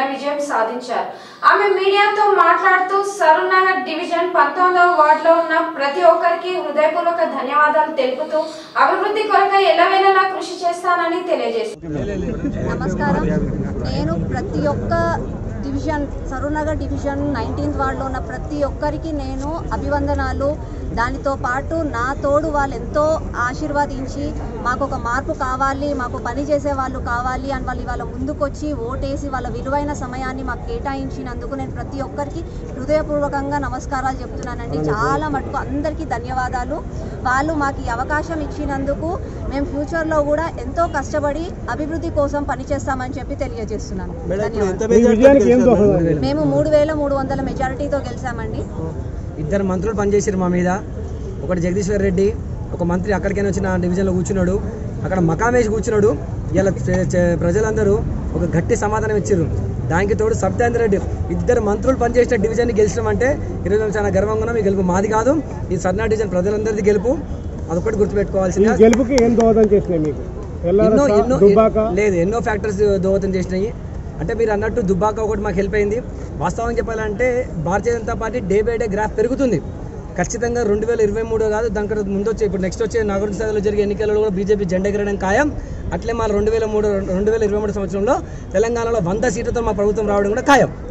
విజయం సాధించారు ఆమె మీడియాతో మాట్లాడుతూ సరూర్నగర్ డివిజన్ పంతొమ్మిదవ వార్డులో ఉన్న ప్రతి ఒక్కరికి హృదయపూర్వక ధన్యవాదాలు తెలుపుతూ అభివృద్ధి కొరకై ఎల్లవేళలా కృషి చేస్తానని తెలియజేశారు నమస్కారం నేను ప్రతి ఒక్క డివిజన్ సరూనగర్ డివిజన్ నైన్టీన్త్ వార్డులో ఉన్న ప్రతి ఒక్కరికి నేను అభివందనాలు దానితో పాటు నా తోడు వాళ్ళు ఎంతో ఆశీర్వదించి మాకు ఒక మార్పు కావాలి మాకు పని చేసే వాళ్ళు కావాలి అని వాళ్ళు ఇవాళ ముందుకొచ్చి ఓటేసి వాళ్ళ విలువైన సమయాన్ని మాకు కేటాయించినందుకు నేను ప్రతి ఒక్కరికి హృదయపూర్వకంగా నమస్కారాలు చెప్తున్నానండి చాలా మటుకు అందరికీ ధన్యవాదాలు వాళ్ళు మాకు ఈ అవకాశం ఇచ్చినందుకు మేము ఫ్యూచర్లో కూడా ఎంతో కష్టపడి అభివృద్ధి కోసం పనిచేస్తామని చెప్పి తెలియజేస్తున్నాను ధన్యవాదాలు మేము మూడు వేల మూడు వందల మెజారిటీతో గెలిచామండి ఇద్దరు మంత్రులు పనిచేసారు మా మీద ఒకటి జగదీశ్వర్ రెడ్డి ఒక మంత్రి అక్కడికైనా వచ్చి నా డివిజన్లో కూర్చున్నాడు అక్కడ మకామేసి కూర్చున్నాడు ఇలా ప్ర- చ- ప్రజలందరూ ఒక గట్టి సమాధానం ఇచ్చారు దానికి తోడు సత్యేంద్ర రెడ్డి ఇద్దరు మంత్రులు పనిచేసిన డివిజన్ గెలిచడం అంటే ఈరోజు మేము చాలా గర్వంగా ఉన్నాం ఈ గెలుపు మాది కాదు ఈ సర్నా డివిజన్ ప్రజలందరిది గెలుపు అదొకటి గుర్తుపెట్టుకోవాల్సింది గెలుపుకి ఏం దోహదం చేసినాయి మీకు ఎన్నో ఎల్ఆర్ఎస్ ఎన్నో దుబ్బాక లేదు ఎన్నో ఫ్యాక్టర్స్ దోహదం చేసినాయి అంటే మీరు అన్నట్టు దుబ్బాక ఒకటి మాకు హెల్ప్ అయింది వాస్తవం చెప్పాలంటే Bharatiya Janata Party day by day graph పెరుగుతుంది ఖచ్చితంగా రెండు వేల ఇరవై మూడు కాదు దానికి ముందు వచ్చే ఇప్పుడు నెక్స్ట్ వచ్చే నాగార్జున సాగర్లో జరిగే ఎన్నికలలో కూడా బీజేపీ జెండా ఎగరడం ఖాయం అట్లే మా రెండు వేల మూడు రెండు వేల ఇరవై మూడు సంవత్సరంలో తెలంగాణలో వంద సీట్లతో మా ప్రభుత్వం రావడం కూడా ఖాయం